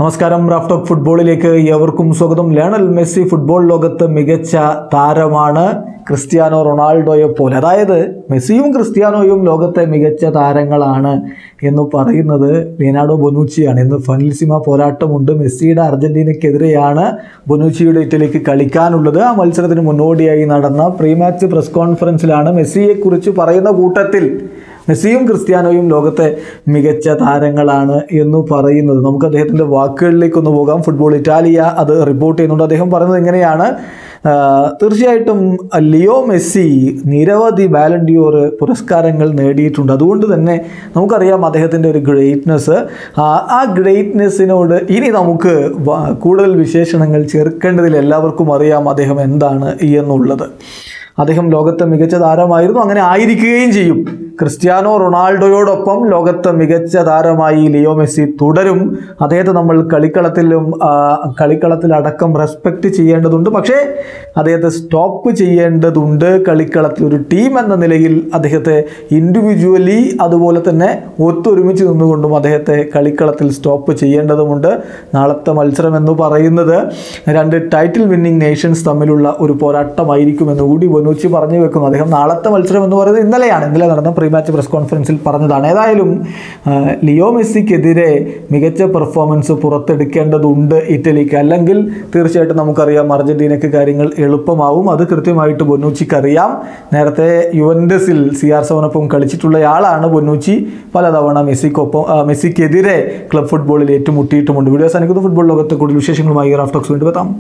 നമസ്കാരം റാഫ്റ്റോക്ക് ഫുട്ബോളിലേക്ക് ഏവർക്കും സ്വാഗതം ലയണൽ മെസ്സി ഫുട്ബോൾ ലോകത്ത് മികച്ച താരമാണ് ക്രിസ്ത്യാനോ റൊണാൾഡോയെ പോലെ അതായത് മെസ്സിയും ക്രിസ്ത്യാനോയും ലോകത്തെ മികച്ച താരങ്ങളാണ് എന്ന് പറയുന്നത് ലിയനാർഡോ ബൊനൂച്ചിയാണ് ഇന്ന് ഫനിൽസിമ പോരാട്ടമുണ്ട് മെസ്സിയുടെ അർജന്റീനയ്ക്കെതിരെയാണ് ബൊനൂച്ചിയുടെ ഇറ്റലിക്ക് കളിക്കാനുള്ളത് ആ മത്സരത്തിന് മുന്നോടിയായി നടന്ന പ്രീ മാച്ച് പ്രസ് കോൺഫറൻസിലാണ് മെസ്സിയെക്കുറിച്ച് പറയുന്ന കൂട്ടത്തിൽ മെസ്സിയും ക്രിസ്ത്യാനോയും ലോകത്തെ മികച്ച താരങ്ങളാണ് എന്ന് പറയുന്നത് നമുക്ക് അദ്ദേഹത്തിൻ്റെ വാക്കുകളിലേക്ക് ഒന്ന് പോകാം ഫുട്ബോൾ ഇറ്റാലിയ അത് റിപ്പോർട്ട് ചെയ്യുന്നുണ്ട് അദ്ദേഹം പറയുന്നത് എങ്ങനെയാണ് ആ, തീർച്ചയായിട്ടും ലിയോ മെസ്സി നിരവധി ബാലൻഡിയോർ പുരസ്കാരങ്ങൾ നേടിയിട്ടുണ്ട് അതുകൊണ്ട് തന്നെ നമുക്കറിയാം അദ്ദേഹത്തിൻ്റെ ഒരു ഗ്രേറ്റ്നെസ് ആ ഗ്രേറ്റ്നെസ്സിനോട് ഇനി നമുക്ക് വ- കൂടുതൽ വിശേഷണങ്ങൾ ചേർക്കേണ്ടതിൽ എല്ലാവർക്കും അറിയാം അദ്ദേഹം എന്താണ് എന്നുള്ളത് അദ്ദേഹം ലോകത്തെ മികച്ച താരമായിരുന്നു അങ്ങനെ ആയിരിക്കുകയും ചെയ്യും ക്രിസ്ത്യാനോ റൊണാൾഡോയോടൊപ്പം ലോകത്തെ മികച്ച താരമായി ലിയോ മെസ്സി തുടരും അദ്ദേഹത്തെ നമ്മൾ കളിക്കളത്തിലും ആ, കളിക്കളത്തിലടക്കം റെസ്പെക്റ്റ് ചെയ്യേണ്ടതുണ്ട് പക്ഷേ അദ്ദേഹത്തെ സ്റ്റോപ്പ് ചെയ്യേണ്ടതുണ്ട് കളിക്കളത്തിൽ ഒരു ടീം എന്ന നിലയിൽ അദ്ദേഹത്തെ ഇൻഡിവിജ്വലി അതുപോലെ തന്നെ ഒത്തൊരുമിച്ച് നിന്നുകൊണ്ടും അദ്ദേഹത്തെ കളിക്കളത്തിൽ സ്റ്റോപ്പ് ചെയ്യേണ്ടതുമുണ്ട് നാളത്തെ മത്സരം എന്ന് പറയുന്നത് രണ്ട് ടൈറ്റിൽ വിന്നിംഗ് നേഷൻസ് തമ്മിലുള്ള ഒരു പോരാട്ടമായിരിക്കുമെന്ന് കൂടി ബൊനൂച്ചി പറഞ്ഞു വെക്കുന്നു അദ്ദേഹം നാളത്തെ മത്സരം എന്ന് പറയുന്നത് ഇന്നലെയാണ് ഇന്നലെ നടന്ന പ്രീ മാച്ച് പ്രസ് കോൺഫറൻസിൽ പറഞ്ഞതാണ് ഏതായാലും ആ, ലിയോ മെസ്സിക്കെതിരെ മികച്ച പെർഫോമൻസ് പുറത്തെടുക്കേണ്ടതുണ്ട് ഇറ്റലിക്ക് അല്ലെങ്കിൽ തീർച്ചയായിട്ടും നമുക്കറിയാം അർജന്റീനയ്ക്ക് കാര്യങ്ങൾ എളുപ്പമാവും അത് കൃത്യമായിട്ട് ബൊന്നൂച്ചിക്ക് അറിയാം നേരത്തെ യുവൻഡസിൽ സി ആർ സെവനൊപ്പം കളിച്ചിട്ടുള്ളയാളാണ് ബൊന്നൂച്ചി പലതവണ മെസ്സിക്കൊപ്പം ആ, മെസ്സിക്കെതിരെ ക്ലബ് ഫുട്ബോളിൽ ഏറ്റുമുട്ടിയിട്ടുമുണ്ട് വീഡിയോ സാധിക്കുന്ന ഫുട്ബോൾ ലോകത്തെ കൂടുതൽ വിശേഷങ്ങളുമായി റാഫ്റ്റോക്സ് വീണ്ടും എത്താം